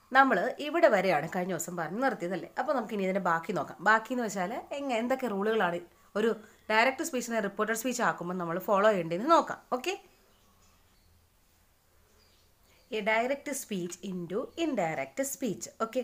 നമ്മൾ ഇവിടെ വരെയാണ് കഴിഞ്ഞ ദിവസം പറഞ്ഞ് നിർത്തിയതല്ലേ അപ്പോൾ നമുക്ക് ഇനി ഇതിൻ്റെ ബാക്കി നോക്കാം ബാക്കി എന്ന് വെച്ചാൽ എങ്ങനെ എന്തൊക്കെ റൂളുകളാണ് ഒരു ഡയറക്റ്റ് സ്പീച്ചിനെ റിപ്പോർട്ടഡ് സ്പീച്ച് ആക്കുമ്പോൾ നമ്മൾ ഫോളോ ചെയ്യേണ്ടതെന്ന് നോക്കാം okay a direct speech into indirect speech okay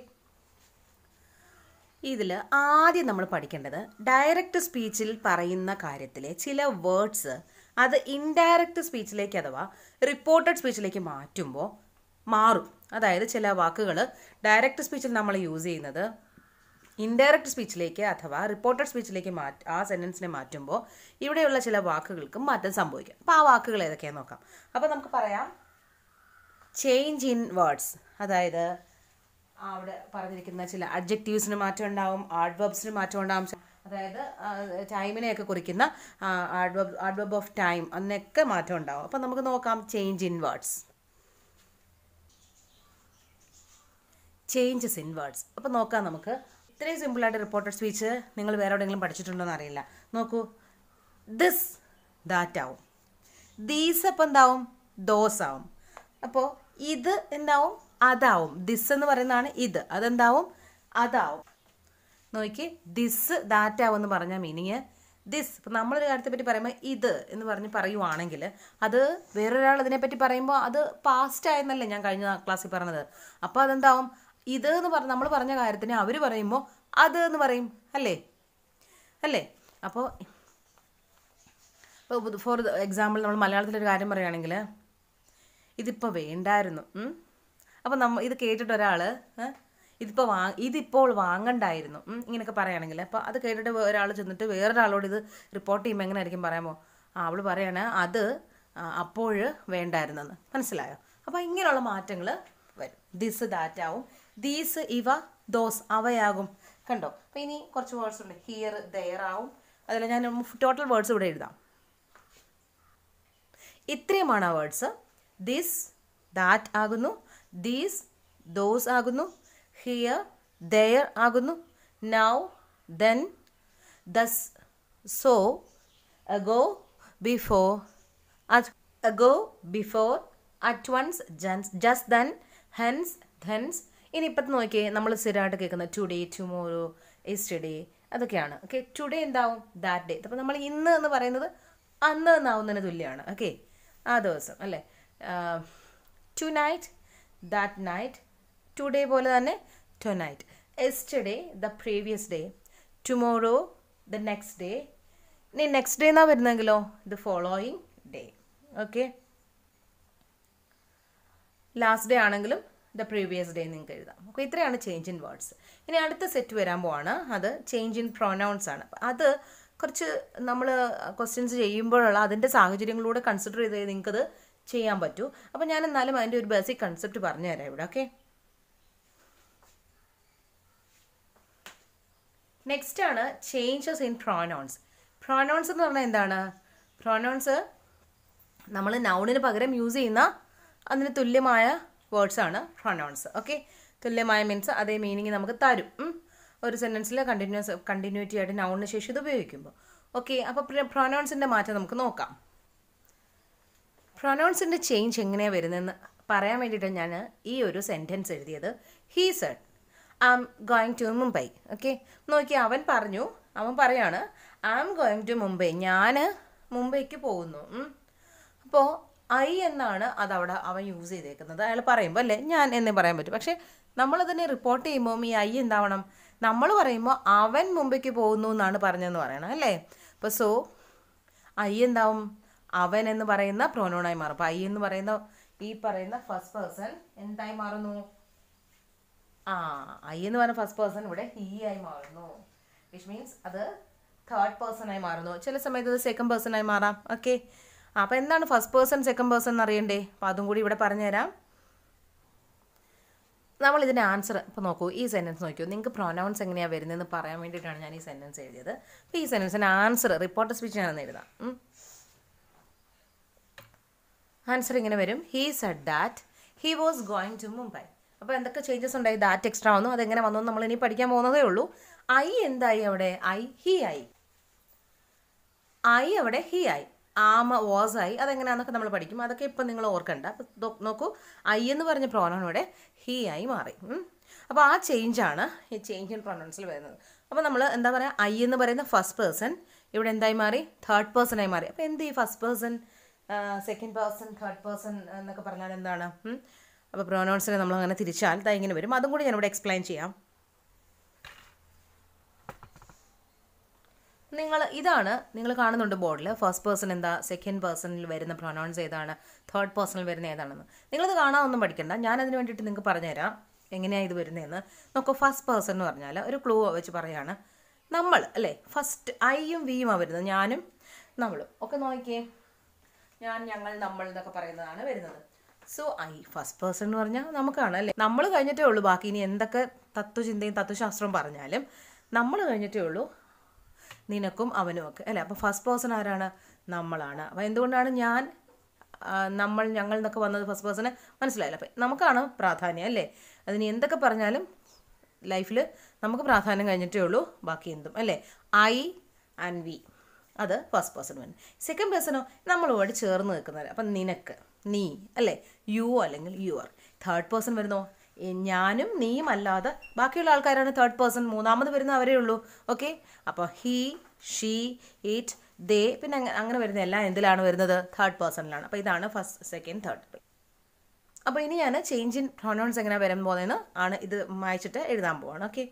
ഇതിൽ ആദ്യം നമ്മൾ പഠിക്കേണ്ടത് ഡയറക്റ്റ് സ്പീച്ചിൽ പറയുന്ന കാര്യത്തിലെ ചില വേർഡ്സ് അത് ഇൻഡയറക്റ്റ് സ്പീച്ചിലേക്ക് അഥവാ റിപ്പോർട്ടഡ് സ്പീച്ചിലേക്ക് മാറ്റുമ്പോൾ മാറും അതായത് ചില വാക്കുകൾ ഡയറക്റ്റ് സ്പീച്ചിൽ നമ്മൾ യൂസ് ചെയ്യുന്നത് ഇൻഡയറക്റ്റ് സ്പീച്ചിലേക്ക് അഥവാ റിപ്പോർട്ടഡ് സ്പീച്ചിലേക്ക് മാറ്റ ആ സെൻറ്റൻസിനെ മാറ്റുമ്പോൾ ഇവിടെയുള്ള ചില വാക്കുകൾക്ക് മാറ്റം സംഭവിക്കും അപ്പോൾ ആ വാക്കുകൾ ഏതൊക്കെയാണെന്ന് നോക്കാം അപ്പോൾ നമുക്ക് പറയാം ചേഞ്ച് ഇൻ വേർഡ്സ് അതായത് അവിടെ പറഞ്ഞിരിക്കുന്ന ചില അഡ്ജക്റ്റീവ്സിന് മാറ്റം ഉണ്ടാവും ആഡ്വർബ്സിന് മാറ്റം ഉണ്ടാവും അതായത് ടൈമിനെയൊക്കെ കുറിക്കുന്ന ആഡ്വർബ് ആഡ്വർബ് ഓഫ് ടൈം അതിനൊക്കെ മാറ്റം ഉണ്ടാവും അപ്പം നമുക്ക് നോക്കാം change in words changes in words അപ്പോൾ നോക്കാം നമുക്ക് ഇത്രയും സിമ്പിളായിട്ട് റിപ്പോർട്ടഡ് സ്പീച്ച് നിങ്ങൾ വേറെ എവിടെയെങ്കിലും പഠിച്ചിട്ടുണ്ടോ എന്ന് അറിയില്ല നോക്കൂ ദിസ് ദാറ്റ് ആവും ദീസ് അപ്പം എന്താവും ദോസ് ആവും അപ്പോൾ ഇത് എന്താവും അതാവും ദിസ് എന്ന് പറയുന്നതാണ് ഇത് അതെന്താവും അതാവും നോക്കി ദിസ് ദാറ്റ് ആവും എന്ന് പറഞ്ഞ മീനിങ് ദിസ് ഇപ്പം നമ്മളൊരു കാര്യത്തെ പറ്റി പറയുമ്പോൾ ഇത് എന്ന് പറഞ്ഞ് പറയുവാണെങ്കിൽ അത് വേറൊരാൾ ഇതിനെപ്പറ്റി പറയുമ്പോൾ അത് പാസ്റ്റ് ആയെന്നല്ലേ ഞാൻ കഴിഞ്ഞ ക്ലാസ്സിൽ പറഞ്ഞത് അപ്പോൾ അതെന്താവും ഇത് എന്ന് പറഞ്ഞ നമ്മൾ പറഞ്ഞ കാര്യത്തിന് അവർ പറയുമ്പോൾ അത് എന്ന് പറയും അല്ലേ അല്ലേ അപ്പോൾ ഇപ്പോൾ ഫോർ എക്സാമ്പിൾ നമ്മൾ മലയാളത്തിലൊരു കാര്യം പറയുകയാണെങ്കിൽ ഇതിപ്പോൾ വേണ്ടായിരുന്നു അപ്പോൾ നമ്മൾ ഇത് കേട്ടിട്ട് ഒരാൾ ഇതിപ്പോൾ വാ ഇതിപ്പോൾ വാങ്ങണ്ടായിരുന്നു ഇങ്ങനെയൊക്കെ പറയുകയാണെങ്കിൽ അപ്പോൾ അത് കേട്ടിട്ട് ഒരാൾ ചെന്നിട്ട് വേറൊരാളോട് ഇത് റിപ്പോർട്ട് ചെയ്യുമ്പോൾ എങ്ങനെ ആയിരിക്കും പറയാമോ ആ അവൾ പറയാണ് അത് അപ്പോൾ വേണ്ടായിരുന്നെന്ന് മനസ്സിലായോ അപ്പോൾ ഇങ്ങനെയുള്ള മാറ്റങ്ങൾ വരും ദിസ് ദാറ്റാവും ദീസ് ഇവ ദോസ് അവയാകും കണ്ടോ അപ്പോൾ ഇനി കുറച്ച് വേർഡ്സ് ഉണ്ട് ഹിയർ ദയർ ആവും അതിൽ ഞാൻ ടോട്ടൽ വേർഡ്സ് ഇവിടെ എഴുതാം ഇത്രയുമാണ് ആ വേർഡ്സ് ദിസ് ദാറ്റ് ആകുന്നു ദീസ് ദോസ് ആകുന്നു ഹിയർ ദയർ ആകുന്നു now then thus so ago before ago before at once ജൻസ് ജസ്റ്റ് ദൻ ഹെൻസ് ധെൻസ് ഇനി ഇപ്പം നോക്കിയേ നമ്മൾ സ്ഥിരമായിട്ട് കേൾക്കുന്നത് ടുഡേ ടുമോറോ എസ്റ്റഡേ അതൊക്കെയാണ് ഓക്കെ ടുഡേ എന്താവും ദാറ്റ് ഡേ അപ്പം നമ്മൾ ഇന്ന് എന്ന് പറയുന്നത് അന്ന് എന്നാവുന്നതിന് തുല്യമാണ് ഓക്കെ ആ ദിവസം അല്ലേ tonight that night today പോലെ തന്നെ tonight yesterday the previous day tomorrow the next day ഇനി നെക്സ്റ്റ് ഡേ എന്നാണ് വരുന്നെങ്കിലോ the following day okay last day ആണെങ്കിലും ദ പ്രീവിയസ് ഡേ നിങ്ങൾക്ക് എഴുതാം അപ്പോൾ ഇത്രയാണ് ചേഞ്ച് ഇൻ വേർഡ്സ് ഇനി അടുത്ത സെറ്റ് വരാൻ പോവാണ് അത് ചേഞ്ച് ഇൻ പ്രൊനൗൺസ് ആണ് അത് കുറച്ച് നമ്മൾ ക്വസ്റ്റ്യൻസ് ചെയ്യുമ്പോഴുള്ള അതിൻ്റെ സാഹചര്യങ്ങളിലൂടെ കൺസിഡർ ചെയ്ത് നിങ്ങൾക്കത് ചെയ്യാൻ പറ്റൂ അപ്പോൾ ഞാൻ എന്നാലും അതിൻ്റെ ഒരു ബേസിക് കൺസെപ്റ്റ് പറഞ്ഞു തരാം ഇവിടെ ഓക്കെ നെക്സ്റ്റ് ആണ് ചേഞ്ചസ് ഇൻ പ്രോനൗൺസ് പ്രോനൗൺസ് എന്ന് പറഞ്ഞാൽ എന്താണ് പ്രോനൗൺസ് നമ്മൾ നൗണിന് പകരം യൂസ് ചെയ്യുന്ന അതിന് തുല്യമായ വേർഡ്സ് ആണ് പ്രൊനൗൺസ് ഓക്കെ തുല്യമായ മീൻസ് അതേ മീനിങ് നമുക്ക് തരും ഒരു സെൻറ്റൻസിൽ കണ്ടിന്യൂസ് കണ്ടിന്യൂറ്റി ആയിട്ട് നൗണിന് ശേഷം ഇത് ഉപയോഗിക്കുമ്പോൾ ഓക്കെ അപ്പോൾ പ്രൊനൗൺസിൻ്റെ മാറ്റം നമുക്ക് നോക്കാം പ്രൊനൗൺസിൻ്റെ ചേഞ്ച് എങ്ങനെയാണ് വരുന്നതെന്ന് പറയാൻ വേണ്ടിയിട്ട് ഞാൻ ഈ ഒരു സെൻറ്റൻസ് എഴുതിയത് he said I am going to Mumbai okay നോക്കി അവൻ പറഞ്ഞു അവൻ പറയാണ് I am going to Mumbai ഞാൻ മുംബൈക്ക് പോകുന്നു അപ്പോൾ ഐ എന്നാണ് അതവിടെ അവൻ യൂസ് ചെയ്തേക്കുന്നത് അയാൾ പറയുമ്പോൾ അല്ലേ ഞാൻ എന്നേ പറയാൻ പറ്റും പക്ഷേ നമ്മളതിനെ റിപ്പോർട്ട് ചെയ്യുമ്പോൾ ഈ ഐ എന്താവണം നമ്മൾ പറയുമ്പോൾ അവൻ മുംബൈക്ക് പോകുന്നു എന്നാണ് പറഞ്ഞതെന്ന് പറയണം അല്ലേ അപ്പോൾ സോ ഐ എന്താവും അവൻ എന്ന് പറയുന്ന പ്രോനോണായി മാറും അപ്പോൾ ഐ എന്ന് പറയുന്ന ഈ പറയുന്ന ഫസ്റ്റ് പേഴ്സൺ എന്തായി മാറുന്നു ആ ഐ എന്ന് പറയുന്ന ഫസ്റ്റ് പേഴ്സൺ ഇവിടെ ഹീ ആയി മാറുന്നു വിച്ച് മീൻസ് അത് തേർഡ് പേഴ്സൺ ആയി മാറുന്നു ചില സമയത്ത് അത് സെക്കൻഡ് പേഴ്സൺ ആയി മാറാം ഓക്കെ അപ്പോൾ എന്താണ് ഫസ്റ്റ് പേഴ്സൺ സെക്കൻഡ് പേഴ്സൺ എന്ന് അറിയണ്ടേ അപ്പോൾ അതും കൂടി ഇവിടെ പറഞ്ഞുതരാം നമ്മൾ ഇതിൻ്റെ ആൻസർ ഇപ്പോൾ നോക്കൂ ഈ സെൻറ്റൻസ് നോക്കൂ നിങ്ങൾക്ക് പ്രൊനൗൺസ് എങ്ങനെയാണ് വരുന്നതെന്ന് പറയാൻ വേണ്ടിയിട്ടാണ് ഞാൻ ഈ സെൻറ്റൻസ് എഴുതിയത് അപ്പോൾ ഈ സെൻറ്റൻസിൻ്റെ ആൻസർ റിപ്പോർട്ട് സ്പീച്ച് ഞാനെന്ന് എഴുതാം ആൻസർ ഇങ്ങനെ വരും he said that he was going to Mumbai അപ്പോൾ എന്തൊക്കെ ചേഞ്ചസ് ഉണ്ടായി ദാറ്റ് എക്സ്ട്രാ വന്നു അതെങ്ങനെ വന്നു നമ്മൾ ഇനി പഠിക്കാൻ പോകുന്നതേ ഉള്ളൂ ഐ എന്തായി അവിടെ ഐ ഹി ആയി ഐ അവിടെ ഹി ആയി ആമ വാസ് ആയി അതെങ്ങനെയാണെന്നൊക്കെ നമ്മൾ പഠിക്കും അതൊക്കെ ഇപ്പം നിങ്ങൾ ഓർക്കണ്ട അപ്പം ദോ- നോക്കൂ ഐ എന്ന് പറഞ്ഞ പ്രോനൗൺ ഇവിടെ ഹീ ആയി മാറി ഉം. അപ്പോൾ ആ ചേഞ്ചാണ് ഈ ചേഞ്ച് ഇൻ പ്രൊനൗൺസിൽ വരുന്നത് അപ്പോൾ നമ്മൾ എന്താ പറയുക ഐ എന്ന് പറയുന്ന ഫസ്റ്റ് പേഴ്സൺ ഇവിടെ എന്തായി മാറി തേർഡ് പേഴ്സൺ ആയി മാറി അപ്പോൾ എന്ത് ഈ first person second person third person എന്നൊക്കെ പറഞ്ഞാൽ എന്താണ് ഉം? അപ്പോൾ പ്രൊനൗൺസിനെ നമ്മൾ അങ്ങനെ തിരിച്ചാൽ ദാ ഇങ്ങനെ വരും അതും കൂടി ഞാനിവിടെ എക്സ്പ്ലെയിൻ ചെയ്യാം നിങ്ങൾ ഇതാണ് നിങ്ങൾ കാണുന്നുണ്ട് ബോർഡിൽ ഫസ്റ്റ് പേഴ്സൺ എന്താ സെക്കൻഡ് പേഴ്സണിൽ വരുന്ന പ്രൊനൗൺസ് ഏതാണ് തേർഡ് പേഴ്സണിൽ വരുന്ന ഏതാണെന്ന് നിങ്ങളിത് കാണാനൊന്നും പഠിക്കണ്ട ഞാൻ അതിന് വേണ്ടിയിട്ട് നിങ്ങൾക്ക് പറഞ്ഞുതരാം എങ്ങനെയാണ് ഇത് വരുന്നതെന്ന് നോക്കൂ ഫസ്റ്റ് പേഴ്സൺ എന്ന് പറഞ്ഞാൽ ഒരു ക്ലൂ വെച്ച് പറയാണ് നമ്മൾ അല്ലേ ഫസ്റ്റ് ഐയും വിയുമാണ് വരുന്നത് ഞാനും നമ്മളും ഒക്കെ നോക്കിയേ ഞാൻ ഞങ്ങൾ നമ്മൾ എന്നൊക്കെ പറയുന്നതാണ് വരുന്നത് സോ ഐ ഫസ്റ്റ് പേഴ്സൺ എന്ന് പറഞ്ഞാൽ നമുക്കാണ് അല്ലേ നമ്മൾ കഴിഞ്ഞിട്ടേ ഉള്ളൂ ബാക്കി ഇനി എന്തൊക്കെ തത്വചിന്തയും തത്വശാസ്ത്രവും പറഞ്ഞാലും നമ്മൾ കഴിഞ്ഞിട്ടേ ഉള്ളൂ നിനക്കും അവനും ഒക്കെ അല്ലേ അപ്പോൾ ഫസ്റ്റ് പേഴ്സൺ ആരാണ് നമ്മളാണ് അപ്പോൾ എന്തുകൊണ്ടാണ് ഞാൻ ആ, നമ്മൾ ഞങ്ങൾ എന്നൊക്കെ വന്നത് ഫസ്റ്റ് പേഴ്സണ് മനസ്സിലായില്ല അപ്പം നമുക്കാണ് പ്രാധാന്യം അല്ലേ അതിന് എന്തൊക്കെ പറഞ്ഞാലും ലൈഫിൽ നമുക്ക് പ്രാധാന്യം കഴിഞ്ഞിട്ടേ ഉള്ളൂ ബാക്കി എന്തും അല്ലേ ഐ ആൻഡ് വി അത് ഫസ്റ്റ് പേഴ്സൺ വരും സെക്കൻഡ് പേഴ്സണോ നമ്മളോട് ചേർന്ന് നിൽക്കുന്നത് അപ്പം നിനക്ക് നീ അല്ലേ യു അല്ലെങ്കിൽ യുവർ തേർഡ് പേഴ്സൺ വരുന്നോ ഏ, ഞാനും നീയും അല്ലാതെ ബാക്കിയുള്ള ആൾക്കാരാണ് തേർഡ് പേഴ്സൺ മൂന്നാമത് വരുന്ന അവരേ ഉള്ളൂ ഓക്കെ അപ്പോൾ ഹീ ഷീ ഇറ്റ് ദേ പിന്നെ അങ്ങ- അങ്ങനെ വരുന്ന എല്ലാം എന്തിലാണ് വരുന്നത് തേർഡ് പേഴ്സണിലാണ് അപ്പോൾ ഇതാണ് ഫസ്റ്റ് സെക്കൻഡ് തേർഡ് അപ്പോൾ ഇനി ഞാൻ ചേഞ്ച് ഇൻ പ്രൊനൗൺസ് എങ്ങനെ വരാൻ പോകുന്നതെന്ന് ആണ് ഇത് വായിച്ചിട്ട് എഴുതാൻ പോവാണ് ഓക്കെ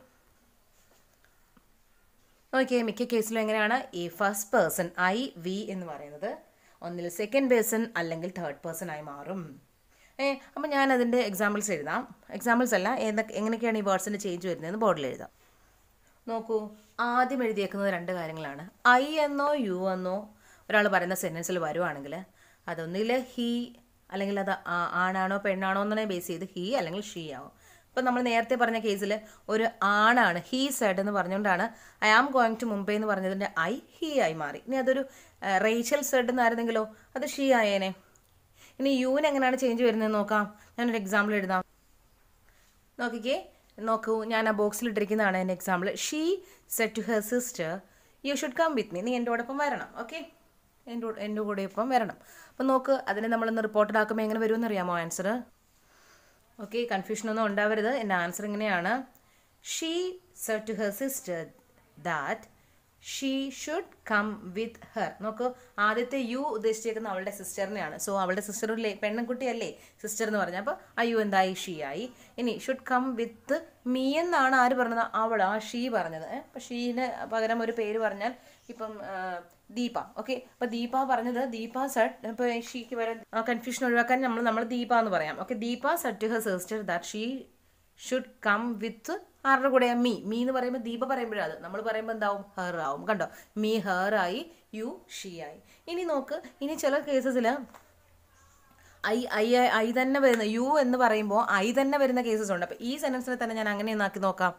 ഓക്കെ മിക്ക കേസിലും എങ്ങനെയാണ് ഈ ഫസ്റ്റ് പേഴ്സൺ ഐ വി എന്ന് പറയുന്നത് ഒന്നിൽ സെക്കൻഡ് പേഴ്സൺ അല്ലെങ്കിൽ തേർഡ് പേഴ്സൺ ആയി മാറും ഏ അപ്പം ഞാൻ അതിൻ്റെ എക്സാമ്പിൾസ് എഴുതാം എക്സാമ്പിൾസ് അല്ല ഏതൊക്കെ എങ്ങനെയൊക്കെയാണ് ഈ വേർഡ്സിൻ്റെ ചേഞ്ച് വരുന്നതെന്ന് ബോർഡിൽ എഴുതാം നോക്കൂ ആദ്യം എഴുതിയേക്കുന്നത് രണ്ട് കാര്യങ്ങളാണ് ഐ എന്നോ യു എന്നോ ഒരാൾ പറയുന്ന സെൻറ്റൻസിൽ വരുവാണെങ്കിൽ അതൊന്നിൽ ഹീ അല്ലെങ്കിൽ അത് ആ- ആണാണോ പെണ്ണാണോ എന്നതിനെ ബേസ് ചെയ്ത് ഹീ അല്ലെങ്കിൽ ഷീ ആവും ഇപ്പം നമ്മൾ നേരത്തെ പറഞ്ഞ കേസിൽ ഒരു ആണാണ് ഹീ സെഡ് എന്ന് പറഞ്ഞുകൊണ്ടാണ് I am going to Mumbai എന്ന് പറഞ്ഞതിൻ്റെ ഐ ഹീ ആയി മാറി ഇനി അതൊരു റേച്ചൽ സെഡ് എന്നായിരുന്നെങ്കിലോ അത് ഷീ ആയേനെ ഇനി യുവിന് എങ്ങനെയാണ് ചേഞ്ച് വരുന്നത് നോക്കാം ഞാനൊരു എക്സാമ്പിൾ എഴുതാം നോക്കിക്കേ നോക്കൂ ഞാൻ ആ ബോക്സിൽ ഇട്ടിരിക്കുന്നതാണ് എൻ്റെ example she said to her sister you should come with me നീ എൻ്റെ ഒപ്പം വരണം ഓക്കെ എൻ്റെ കൂടെ- എൻ്റെ കൂടെ ഇപ്പം വരണം അപ്പം നോക്ക് അതിനെ നമ്മളൊന്ന് റിപ്പോർട്ടഡ് ആക്കുമ്പോൾ എങ്ങനെ വരുമെന്ന് അറിയാമോ ആൻസർ ഓക്കെ കൺഫ്യൂഷനൊന്നും ഉണ്ടാവരുത് എൻ്റെ ആൻസർ ഇങ്ങനെയാണ് she said to her sister that she should come with her നോക്കൂ ആദ്യത്തെ യു ഉദ്ദേശിച്ചേക്കുന്ന അവളുടെ സിസ്റ്ററിനെയാണ് സോ അവളുടെ സിസ്റ്റർ ഒരു ലേ- പെണ്ണുകുട്ടിയല്ലേ സിസ്റ്റർ എന്ന് പറഞ്ഞാൽ അപ്പോൾ ആ യു എന്തായി ഷീ ആയി ഇനി ഷുഡ് കം വിത്ത് മീ എന്നാണ് ആര് പറഞ്ഞത് അവൾ ആ ഷീ പറഞ്ഞത് ഏ? അപ്പോൾ ഷീന് പകരം ഒരു പേര് പറഞ്ഞാൽ ഇപ്പം ആ, ദീപ ഓക്കെ അപ്പോൾ ദീപ പറഞ്ഞത് ദീപ സെഡ് ഇപ്പോൾ ഷീക്ക് വരെ കൺഫ്യൂഷൻ ഒഴിവാക്കാൻ നമ്മൾ നമ്മൾ ദീപ എന്ന് പറയാം okay Deepa said to her sister that she should come with ആരുടെ കൂടെ മീ മീ എന്ന് പറയുമ്പോൾ ദീപ പറയുമ്പോഴാണ് അത് നമ്മൾ പറയുമ്പോൾ എന്താവും ഹെർ ആവും കണ്ടോ മീ ഹെർ ആയി യു ഷീ ആയി ഇനി നോക്ക് ഇനി ചില കേസസിൽ ഐ ഐ ഐ തന്നെ വരുന്ന യു എന്ന് പറയുമ്പോൾ ഐ തന്നെ വരുന്ന കേസസ് ഉണ്ട് അപ്പോൾ ഈ സെൻറ്റൻസിനെ തന്നെ ഞാൻ അങ്ങനെ ഒന്ന് ആക്കി നോക്കാം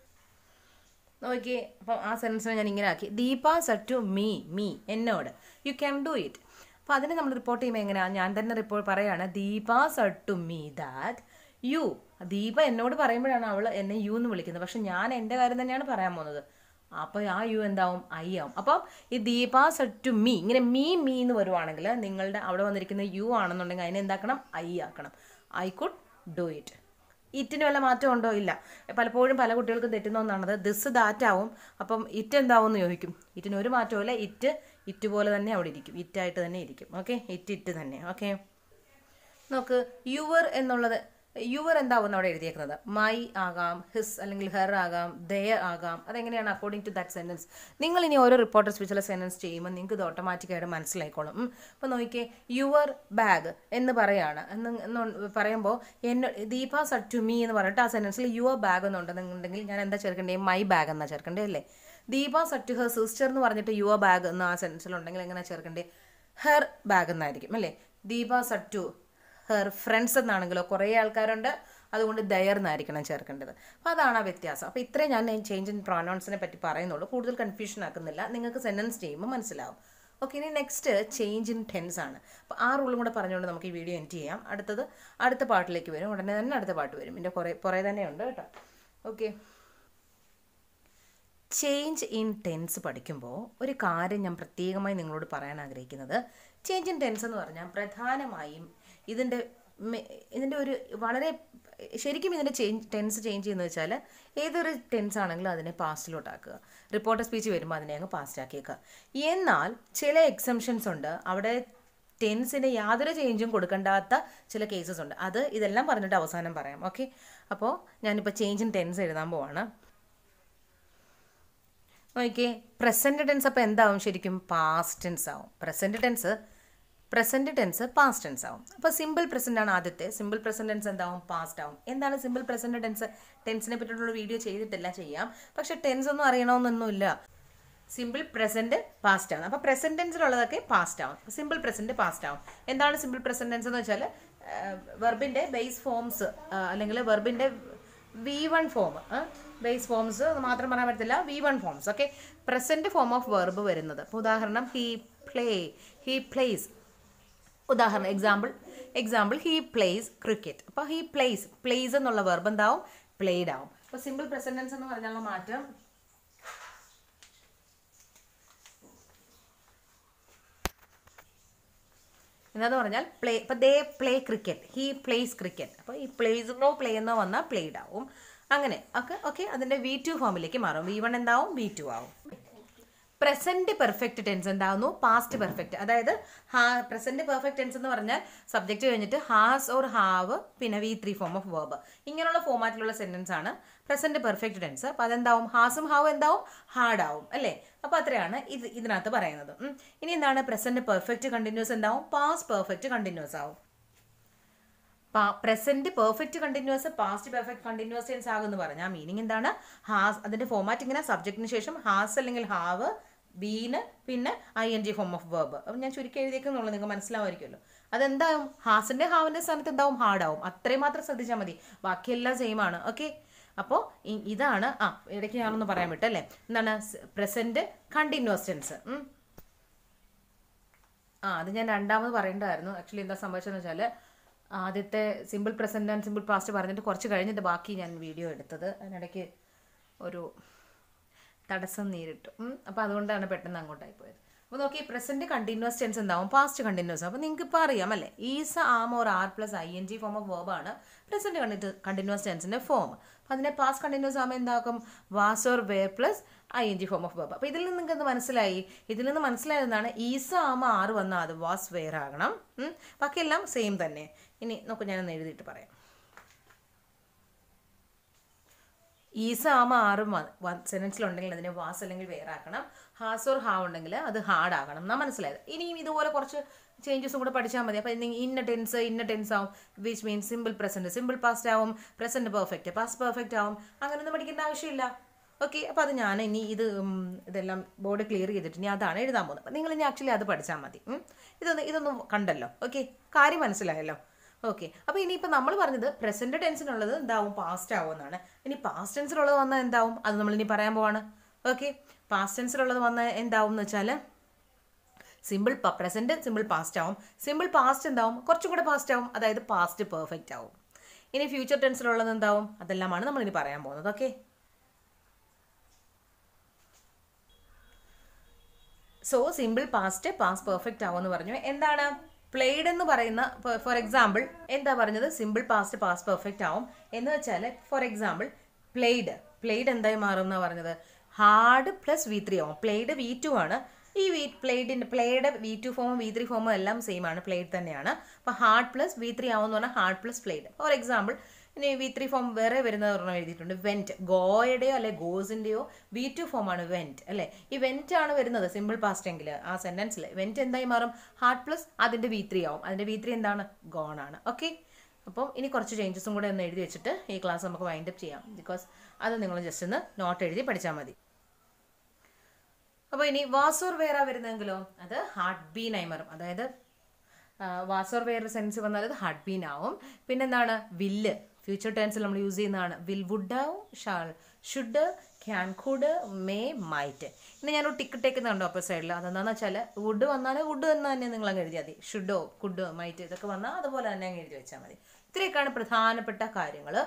നോക്കിയേ അപ്പം ആ സെൻറ്റൻസിനെ ഞാൻ ഇങ്ങനെ ആക്കി Deepa said to me me എന്നോട് യു ക്യാൻ ഡു ഇറ്റ് അപ്പോൾ അതിനെ നമ്മൾ റിപ്പോർട്ട് ചെയ്യുമ്പോൾ എങ്ങനെയാണ് ഞാൻ തന്നെ റിപ്പോർട്ട് പറയാണ് Deepa said to me that you Deepa എന്നോട് പറയുമ്പോഴാണ് അവൾ എന്നെ യു എന്ന് വിളിക്കുന്നത് പക്ഷെ ഞാൻ എൻ്റെ കാര്യം തന്നെയാണ് പറയാൻ പോകുന്നത് അപ്പോൾ ആ യു എന്താവും ഐ ആവും അപ്പം ഈ ദീപ സെറ്റ് ടു മീ ഇങ്ങനെ മീ മീ എന്ന് വരുവാണെങ്കിൽ നിങ്ങളുടെ അവിടെ വന്നിരിക്കുന്ന യു ആണെന്നുണ്ടെങ്കിൽ അതിനെ എന്താക്കണം ഐ ആക്കണം ഐ കുഡ് ഡു ഇറ്റ് ഇറ്റിന് വല്ല മാറ്റം ഉണ്ടോ ഇല്ല പലപ്പോഴും പല കുട്ടികൾക്കും തെറ്റുന്ന ഒന്നാണത് ദിസ് ദാറ്റ് ആവും അപ്പം ഇറ്റ് എന്താവും എന്ന് ചോദിക്കും ഇറ്റിന് ഒരു മാറ്റവും ഇല്ല ഇറ്റ് ഇറ്റ് പോലെ തന്നെ അവിടെ ഇരിക്കും ഇറ്റായിട്ട് തന്നെ ഇരിക്കും ഓക്കെ ഇറ്റ് ഇറ്റ് തന്നെ ഓക്കെ നോക്ക് യുവർ എന്നുള്ളത് യുവർ എന്താവും അവിടെ എഴുതിയേക്കുന്നത് മൈ ആകാം ഹിസ് അല്ലെങ്കിൽ ഹെർ ആകാം ദയർ ആകാം അതെങ്ങനെയാണ് അക്കോർഡിംഗ് ടു ദാറ്റ് സെൻറ്റൻസ് നിങ്ങൾ ഇനി ഓരോ റിപ്പോർട്ടർ സ്പീച്ചിലെ സെൻറ്റൻസ് ചെയ്യുമ്പോൾ നിങ്ങൾക്ക് ഇത് ഓട്ടോമാറ്റിക്കായിട്ട് മനസ്സിലായിക്കോളും ഉം. അപ്പോൾ നോക്കിയേ യുവർ ബാഗ് എന്ന് പറയാണ് എന്ന് എന്ന് പറയുമ്പോൾ എന്നെ ദീപ സട്ട് ടു മീ എന്ന് പറഞ്ഞിട്ട് ആ സെൻറ്റൻസിൽ യുവർ ബാഗ് എന്നുണ്ടെന്നുണ്ടെങ്കിൽ ഞാൻ എന്താ ചേർക്കേണ്ടത് മൈ ബാഗ് എന്നാ ചേർക്കേണ്ടത് അല്ലേ Deepa said to her sister എന്ന് പറഞ്ഞിട്ട് യുവർ ബാഗ് എന്ന് ആ സെൻറ്റൻസിൽ ഉണ്ടെങ്കിൽ എങ്ങനെ ചേർക്കേണ്ടത് ഹെർ ബാഗ് എന്നായിരിക്കും അല്ലേ Deepa said to her friends എന്നാണെങ്കിലോ കുറേ ആൾക്കാരുണ്ട് അതുകൊണ്ട് ദയർ എന്നായിരിക്കണം ചേർക്കേണ്ടത് അപ്പോൾ അതാണ് ആ വ്യത്യാസം അപ്പോൾ ഇത്രയും ഞാൻ ചേഞ്ച് ഇൻ പ്രോനൗൺസിനെ പറ്റി പറയുന്നുള്ളൂ കൂടുതൽ കൺഫ്യൂഷൻ ആക്കുന്നില്ല നിങ്ങൾക്ക് സെൻറ്റൻസ് ചെയ്യുമ്പോൾ മനസ്സിലാവും ഓക്കെ ഇനി നെക്സ്റ്റ് ചേഞ്ച് ഇൻ ടെൻസ് ആണ് അപ്പോൾ ആ റൂളും കൂടെ പറഞ്ഞുകൊണ്ട് നമുക്ക് ഈ വീഡിയോ എൻഡ് ചെയ്യാം അടുത്തത് അടുത്ത പാട്ടിലേക്ക് വരും ഉടനെ തന്നെ അടുത്ത പാട്ട് വരും ഇതിൻ്റെ കുറേ കുറേ തന്നെ ഉണ്ട് കേട്ടോ ഓക്കെ ചേഞ്ച് ഇൻ ടെൻസ് പഠിക്കുമ്പോൾ ഒരു കാര്യം ഞാൻ പ്രത്യേകമായി നിങ്ങളോട് പറയാൻ ആഗ്രഹിക്കുന്നത് ചേഞ്ച് ഇൻ ടെൻസ് എന്ന് പറഞ്ഞാൽ പ്രധാനമായും ഇതിൻ്റെ മെ- ഇതിൻ്റെ ഒരു വളരെ ശരിക്കും ഇതിൻ്റെ ചേഞ്ച് ടെൻസ് ചേഞ്ച് ചെയ്യുന്നത് വെച്ചാൽ ഏതൊരു ടെൻസ് ആണെങ്കിലും അതിനെ പാസ്റ്റിലോട്ടാക്കുക റിപ്പോർട്ടർ സ്പീച്ച് വരുമ്പോൾ അതിനെ അങ്ങ് പാസ്റ്റ് ആക്കിയേക്കുക എന്നാൽ ചില എക്സംഷൻസ് ഉണ്ട് അവിടെ ടെൻസിന് യാതൊരു ചേഞ്ചും കൊടുക്കേണ്ടാത്ത ചില കേസസ് ഉണ്ട് അത് ഇതെല്ലാം പറഞ്ഞിട്ട് അവസാനം പറയാം ഓക്കെ അപ്പോൾ ഞാനിപ്പോൾ ചേഞ്ച് ഇൻ ടെൻസ് എഴുതാൻ പോവാണ് നോക്കിയേ പ്രസൻറ്റ് ടെൻസ് അപ്പോൾ എന്താവും ശരിക്കും പാസ്റ്റ് ടെൻസ് ആവും present tense present tense past tense ആവും അപ്പോൾ സിമ്പിൾ പ്രസൻ്റ് ആണ് ആദ്യത്തെ സിമ്പിൾ പ്രസൻറ്റ് ടെൻസ് എന്താവും പാസ്റ്റ് ആവും എന്താണ് സിമ്പിൾ പ്രസൻറ്റ് ടെൻസ് ടെൻസിനെ പറ്റിയിട്ടുള്ള വീഡിയോ ചെയ്തിട്ടില്ല ചെയ്യാം പക്ഷേ ടെൻസ് ഒന്നും അറിയണമെന്നൊന്നുമില്ല സിമ്പിൾ പ്രസൻറ്റ് പാസ്റ്റ് ആണ് അപ്പോൾ പ്രസൻറ്റ് ടെൻസിലുള്ളതൊക്കെ പാസ്റ്റ് ആവും സിമ്പിൾ പ്രസൻറ്റ് പാസ്റ്റ് ആവും എന്താണ് സിമ്പിൾ പ്രസൻറ്റ് ടെൻസ് എന്ന് വെച്ചാൽ വെർബിൻ്റെ ബേസ് ഫോംസ് അല്ലെങ്കിൽ വെർബിൻ്റെ V one form base forms മാത്രം പറയാൻ പറ്റത്തില്ല V one forms okay present form of verb വരുന്നത് ഇപ്പോൾ ഉദാഹരണം ഹീ പ്ലേ ഹീ പ്ലേസ് ഉദാഹരണം example example he plays cricket അപ്പോൾ ഹീ പ്ലേസ് പ്ലേസ് എന്നുള്ള വെർബ് എന്താവും പ്ലേഡ് ആവും അപ്പോൾ സിമ്പിൾ പ്രസൻറ്റൻസ് എന്ന് പറഞ്ഞാലുള്ള മാറ്റം എന്താന്ന് പറഞ്ഞാൽ പ്ലേ ഇപ്പം they play cricket he plays cricket അപ്പോൾ ഈ പ്ലേസിനോ പ്ലേ എന്നോ വന്നാൽ പ്ലേഡ് ആവും അങ്ങനെ ഒക്കെ ഓക്കെ അതിൻ്റെ വി ടു ഫോമിലേക്ക് മാറും വി വൺ എന്താവും വി ടു ആവും പ്രസന്റ് പെർഫെക്റ്റ് ടെൻസ് എന്താവുന്നു പാസ്റ്റ് പെർഫെക്റ്റ് അതായത് ഹാ പ്രസന്റ് പെർഫെക്റ്റ് ടെൻസ് എന്ന് പറഞ്ഞാൽ സബ്ജക്റ്റ് കഴിഞ്ഞിട്ട് ഹാസ് ഓർ ഹാവ് പിന്നെ V three form of verb ഇങ്ങനെയുള്ള ഫോമാറ്റിലുള്ള സെന്റൻസ് ആണ് പ്രസന്റ് പെർഫെക്റ്റ് ടെൻസ് അപ്പോൾ അതെന്താവും ഹാസും ഹാവും എന്താവും ഹാർഡ് ആവും അല്ലേ അപ്പോൾ അത്രയാണ് ഇത് ഇതിനകത്ത് പറയുന്നത് ഉം. ഇനി എന്താണ് പ്രസന്റ് പെർഫെക്റ്റ് കണ്ടിന്യൂസ് എന്താവും പാസ്റ്റ് പെർഫെക്റ്റ് കണ്ടിന്യൂസ് ആവും present perfect continuous past perfect continuous tense ആകുമെന്ന് പറഞ്ഞാൽ മീനിങ് എന്താണ് ഹാസ് അതിന്റെ ഫോമാറ്റ് ഇങ്ങനെ സബ്ജക്റ്റിന് ശേഷം ഹാസ് അല്ലെങ്കിൽ ഹാവ് ബീന് പിന്നെ I N G form of verb അപ്പം ഞാൻ ചുരുക്കി എഴുതിയേക്കുന്നുള്ളൂ നിങ്ങൾക്ക് മനസ്സിലാവുമായിരിക്കുമല്ലോ അതെന്താവും ഹാസിന്റെ ഹാവിന്റെ സ്ഥാനത്ത് എന്താവും ഹാർഡാവും അത്രയും മാത്രം ശ്രദ്ധിച്ചാൽ മതി ബാക്കിയെല്ലാം സെയിം ആണ് ഓക്കെ അപ്പോൾ ഇതാണ് ആ ഇടയ്ക്ക് ഞാനൊന്ന് പറയാൻ വിട്ടല്ലേ എന്താണ് പ്രസന്റ് കണ്ടിന്യൂസ് ടെൻസ് ആ അത് ഞാൻ രണ്ടാമത് പറയേണ്ടതായിരുന്നു ആക്ച്വലി എന്താ സംഭവിച്ചതെന്ന് വെച്ചാൽ ആദ്യത്തെ simple present and simple past പറഞ്ഞിട്ട് കുറച്ച് കഴിഞ്ഞിട്ട് ബാക്കി ഞാൻ വീഡിയോ എടുത്തത് അതിനിടയ്ക്ക് ഒരു തടസ്സം നേരിട്ടു അപ്പോൾ അതുകൊണ്ടാണ് പെട്ടെന്ന് അങ്ങോട്ടായി പോയത് അപ്പോൾ നോക്കി പ്രസന്റ് കണ്ടിന്യൂസ് ടെൻസ് എന്താവും പാസ്റ്റ് കണ്ടിന്യൂസ് അപ്പോൾ നിങ്ങൾക്ക് ഇപ്പോൾ അറിയാം അല്ലേ is am or are plus I N G form of വേർബാണ് പ്രസന്റ് കണ്ടിന്യൂസ് ടെൻസിന്റെ ഫോം അപ്പോൾ അതിനെ പാസ്റ്റ് കണ്ടിന്യൂസ് ആകുമ്പോൾ എന്താക്കും was or were plus I N G form of verb അപ്പോൾ ഇതിൽ നിന്ന് നിങ്ങൾക്ക് എന്ത് മനസ്സിലായി ഇതിൽ നിന്ന് മനസ്സിലായതെന്നാണ് ഈസ ആകുമ്പോൾ ആറ് വന്നാൽ അത് വാസ് വെയർ ആകണം ഉം. ബാക്കിയെല്ലാം സെയിം തന്നെ ഇനി നോക്കൂ ഞാനൊന്ന് എഴുതിയിട്ട് പറയാം ഈസ ആകുമ്പോൾ ആറ് സെൻറ്റൻസിലുണ്ടെങ്കിൽ അതിനെ വാസ് അല്ലെങ്കിൽ വെയർ ആക്കണം ഹാസ് ഓർ ഹാവ് ഉണ്ടെങ്കിൽ അത് ഹാർഡ് ആകണം എന്നാ മനസ്സിലായത് ഇനിയും ഇതുപോലെ കുറച്ച് ചേഞ്ചസും കൂടെ പഠിച്ചാൽ മതി അപ്പോൾ ഇന്ന ടെൻസ് ഇന്ന ടെൻസ് ആവും which means simple present simple past ആവും പ്രസൻറ്റ് പെർഫെക്റ്റ് പാസ്റ്റ് പെർഫെക്റ്റ് ആവും അങ്ങനെയൊന്നും പഠിക്കേണ്ട ആവശ്യമില്ല ഓക്കെ അപ്പോൾ അത് ഞാൻ ഇനി ഇത് ഉം, ഇതെല്ലാം ബോർഡ് ക്ലിയർ ചെയ്തിട്ട് ഇനി അതാണ് എഴുതാൻ പോകുന്നത് അപ്പോൾ നിങ്ങൾ ഇനി ആക്ച്വലി അത് പഠിച്ചാൽ മതി ഉം. ഇതൊന്ന് ഇതൊന്നും കണ്ടല്ലോ ഓക്കെ കാര്യം മനസ്സിലായല്ലോ ഓക്കെ അപ്പോൾ ഇനിയിപ്പോൾ നമ്മൾ പറഞ്ഞത് പ്രസൻറ്റ് ടെൻസിനുള്ളത് എന്താവും പാസ്റ്റ് ആവും എന്നാണ് ഇനി പാസ്റ്റ് ടെൻസിലുള്ളത് വന്നാൽ എന്താവും അത് നമ്മൾ ഇനി പറയാൻ പോവാണ് ഓക്കെ പാസ്റ്റ് ടെൻസിലുള്ളത് വന്നാൽ എന്താവും എന്ന് വെച്ചാൽ സിമ്പിൾ പ്രസൻറ്റ് സിമ്പിൾ പാസ്റ്റ് ആവും സിമ്പിൾ പാസ്റ്റ് എന്താവും കുറച്ചും കൂടെ പാസ്റ്റ് ആവും അതായത് പാസ്റ്റ് പെർഫെക്റ്റ് ആവും ഇനി ഫ്യൂച്ചർ ടെൻസിലുള്ളത് എന്താവും അതെല്ലാമാണ് നമ്മൾ ഇനി പറയാൻ പോകുന്നത് okay so simple past past perfect ആവുമെന്ന് പറഞ്ഞു എന്താണ് പ്ലേഡ് എന്ന് പറയുന്ന ഫോർ എക്സാമ്പിൾ എന്താ പറഞ്ഞത് സിമ്പിൾ പാസ്റ്റ് പാസ്റ്റ് പെർഫെക്റ്റ് ആവും എന്ന് വെച്ചാൽ ഫോർ എക്സാമ്പിൾ പ്ലേഡ് പ്ലേഡ് എന്തായി മാറും എന്നാ പറഞ്ഞത് ഹാർഡ് പ്ലസ് വി ത്രീ ആവും പ്ലേഡ് വി ടു ആണ് ഈ വി പ്ലേഡിൻ്റെ പ്ലേഡ് വി ടു ഫോമും വി ത്രീ ഫോമും എല്ലാം സെയിം ആണ് പ്ലേഡ് തന്നെയാണ് അപ്പോൾ ഹാർഡ് പ്ലസ് വി ത്രീ ആവും എന്ന് പറഞ്ഞാൽ had plus played for example ഇനി വി ത്രീ ഫോം വേറെ വരുന്നത് ഒരെണ്ണം എഴുതിയിട്ടുണ്ട് വെൻറ്റ് ഗോയുടെയോ അല്ലെ ഗോസിൻ്റെയോ വി ടു ഫോം ആണ് വെൻറ്റ് അല്ലേ ഈ വെൻറ്റ് ആണ് വരുന്നത് സിമ്പിൾ പാസ്റ്റ് എങ്കിൽ ആ സെൻറ്റൻസിൽ വെൻറ്റ് എന്തായി മാറും ഹാർഡ് പ്ലസ് അതിൻ്റെ വി ത്രീ ആവും അതിൻ്റെ വി ത്രീ എന്താണ് ഗോൺ ആണ് ഓക്കെ അപ്പം ഇനി കുറച്ച് ചേഞ്ചസും കൂടെ ഒന്ന് എഴുതി വെച്ചിട്ട് ഈ ക്ലാസ് നമുക്ക് വൈൻഡ് അപ്പ് ചെയ്യാം ബിക്കോസ് അത് നിങ്ങൾ ജസ്റ്റ് ഒന്ന് നോട്ട് എഴുതി പഠിച്ചാൽ മതി അപ്പോൾ ഇനി വാസോർ വേറ വരുന്നെങ്കിലോ അത് ഹാർട്ട് ബീൻ ആയി മാറും അതായത് വാസോർ വേറെ സെൻസ് വന്നാൽ അത് ഹാർട്ട് ബീൻ ആവും പിന്നെന്താണ് വില്ല് ഫ്യൂച്ചർ ടെൻസിൽ നമ്മൾ യൂസ് ചെയ്യുന്നതാണ് വിൽ വുഡ് ആവും shall should can could may might ഇനി ഞാനൊരു ടിക്ക് ടേക്കുന്നുണ്ടോ അപ്പോൾ സൈഡിൽ അതെന്താണെന്ന് വെച്ചാൽ വുഡ് വന്നാൽ വുഡ് എന്ന് തന്നെ നിങ്ങൾ അങ്ങ് എഴുതിയാൽ മതി ഷുഡോ കുഡ് മൈറ്റ് ഇതൊക്കെ വന്നാൽ അതുപോലെ തന്നെ അങ്ങ് എഴുതി വെച്ചാൽ മതി ഇത്രയൊക്കെയാണ് പ്രധാനപ്പെട്ട കാര്യങ്ങൾ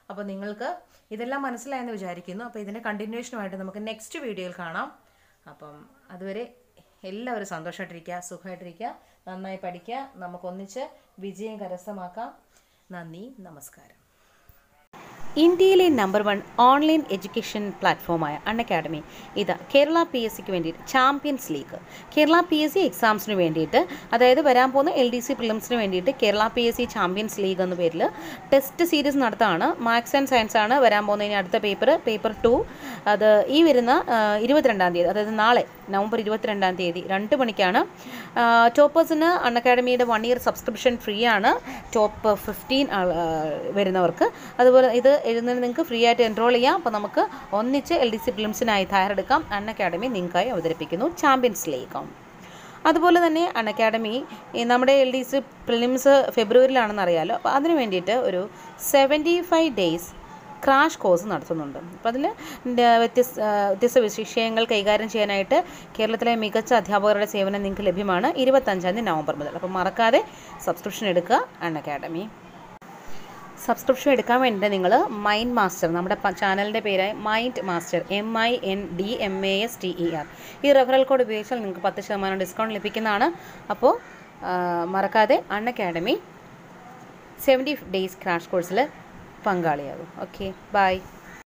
അപ്പോൾ നിങ്ങൾക്ക് ഇതെല്ലാം മനസ്സിലായെന്ന് വിചാരിക്കുന്നു അപ്പോൾ ഇതിൻ്റെ കണ്ടിന്യൂഷനുമായിട്ട് നമുക്ക് നെക്സ്റ്റ് വീഡിയോയിൽ കാണാം അപ്പം അതുവരെ എല്ലാവരും സന്തോഷമായിട്ടിരിക്കുക സുഖമായിട്ടിരിക്കുക നന്നായി പഠിക്കുക നമുക്കൊന്നിച്ച് വിജയം കരസ്ഥമാക്കാം നന്ദി നമസ്കാരം ഇന്ത്യയിലെ നമ്പർ വൺ ഓൺലൈൻ എഡ്യൂക്കേഷൻ പ്ലാറ്റ്ഫോമായ അൺ അക്കാഡമി ഇത് കേരള പി എസ് സിക്ക് വേണ്ടിയിട്ട് champions league Kerala P S C എക്സാംസിന് വേണ്ടിയിട്ട് അതായത് വരാൻ പോകുന്ന എൽ ഡി സി പ്രിലിംസിന് വേണ്ടിയിട്ട് Kerala P S C champions league എന്ന പേരിൽ ടെസ്റ്റ് സീരീസ് നടത്താണ് മാത്സ് ആൻഡ് സയൻസ് ആണ് വരാൻ പോകുന്ന ഇനി അടുത്ത പേപ്പർ പേപ്പർ ടു അത് ഈ വരുന്ന ആ, ഇരുപത്തിരണ്ടാം തീയതി അതായത് നാളെ നവംബർ ഇരുപത്തിരണ്ടാം തീയതി രണ്ട് മണിക്കാണ് ടോപ്പേഴ്സിന് അൺ അക്കാഡമിയുടെ വൺ ഇയർ സബ്സ്ക്രിപ്ഷൻ ഫ്രീ ആണ് ടോപ്പ് ഫിഫ്റ്റീൻ വരുന്നവർക്ക് അതുപോലെ ഇത് എഴുതുന്നതിന് നിങ്ങൾക്ക് ഫ്രീ ആയിട്ട് എൻറോൾ ചെയ്യാം അപ്പോൾ നമുക്ക് ഒന്നിച്ച് എൽ ഡി സി ഫിലിംസിനായി തയ്യാറെടുക്കാം അൺ അക്കാഡമി നിങ്ങൾക്കായി അവതരിപ്പിക്കുന്നു ചാമ്പ്യൻസ് ലീഗ് അതുപോലെ തന്നെ അൺ അക്കാഡമി ഈ നമ്മുടെ എൽ ഡി സി പ്രിലിംസ് ഫെബ്രുവരിയിലാണെന്ന് അറിയാമല്ലോ അപ്പോൾ അതിന് വേണ്ടിയിട്ട് ഒരു seventy five days crash course നടത്തുന്നുണ്ട് അപ്പോൾ അതിൽ വ്യത്യസ്ത ആ, വ്യത്യസ്ത വിഷയങ്ങൾ കൈകാര്യം ചെയ്യാനായിട്ട് കേരളത്തിലെ മികച്ച അധ്യാപകരുടെ സേവനം നിങ്ങൾക്ക് ലഭ്യമാണ് ഇരുപത്തഞ്ചാം തീയതി നവംബർ മുതൽ അപ്പോൾ മറക്കാതെ സബ്സ്ക്രിപ്ഷൻ എടുക്കുക അൺ അക്കാഡമി സബ്സ്ക്രിപ്ഷൻ എടുക്കാൻ വേണ്ടി നിങ്ങൾ മൈൻഡ് മാസ്റ്റർ നമ്മുടെ പ- ചാനലിൻ്റെ പേരായ mind master M I N D M A S T E R ഈ റെഫറൽ കോഡ് ഉപയോഗിച്ചാൽ നിങ്ങൾക്ക് പത്ത് ശതമാനം ഡിസ്കൗണ്ട് ലഭിക്കുന്നതാണ് അപ്പോൾ ആ, മറക്കാതെ Unacademy seventy days crash കോഴ്സിൽ പങ്കാളിയാകും ഓക്കെ ബൈ